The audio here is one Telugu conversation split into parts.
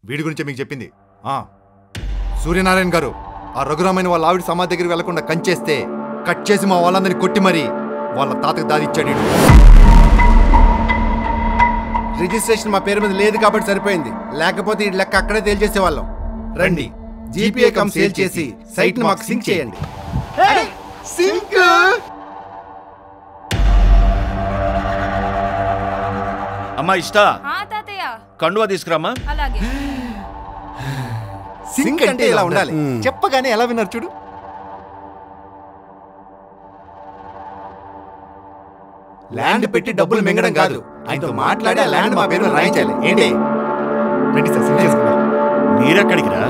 వీడి గురించే మీకు చెప్పింది ఆ సూర్యనారాయణ గారు ఆ రఘురామైన వాళ్ళ ఆవిడ సమాధి దగ్గరికి వెళ్లకుండా కంచేస్తే కట్ చేసి మా వాళ్ళందరినీ కొట్టి మరీ వాళ్ళ తాతకు దాదిచ్చాడు ఈడు. రిజిస్ట్రేషన్ మా పేరు మీద లేదు కాబట్టి సరిపోయింది లేకపోతే ఈ లెక్క అక్కడే తేల్చేసేవాళ్ళం రండి జీపీఏ కమ్ సేల్ చేసి సైట్ ని మాకు సింక్ చేయండి సింక్ అమ్మా ఇష్ట ఆ తాతయ్య కండువా తీసుకురామ్మా అలాగే సింక్ అంటే ఇలా ఉండాలి చెప్పగానే ఎలా విన్నారు చూడు ల్యాండ్ పెట్టి డబ్బులు మింగడం కాదు ఆయనతో మాట్లాడి ఆ ల్యాండ్ మా పేరు మీద రాయించాలి ఏంటి రండి సార్ సింక్ చేసుకుందాం మీరెక్కడికి రా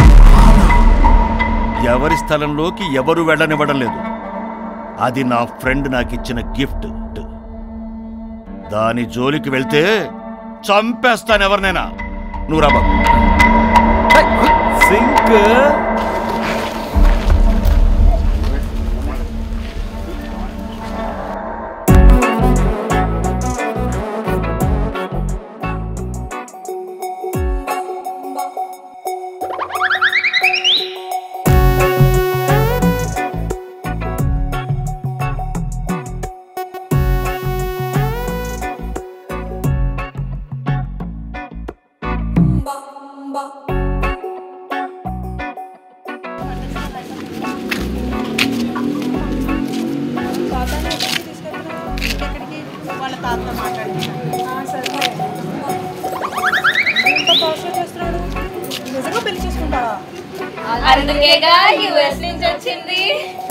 ఎవరి స్థలంలోకి ఎవరు వెళ్ళనివ్వడం లేదు అది నా ఫ్రెండ్ నాకు ఇచ్చిన గిఫ్ట్ దాని జోలికి వెళ్తే చంపేస్తాను ఎవరినైనా నువ్వు రా బాబు సింక్ వాళ్ళ తాతతో మాట్లాడుతున్నాడు సరే ఎంత కాస్ట్ చేస్తున్నాడు నిజంగా పెళ్లి చేసుకుంటాడా అందుకేగా యుఎస్ నుంచి వచ్చింది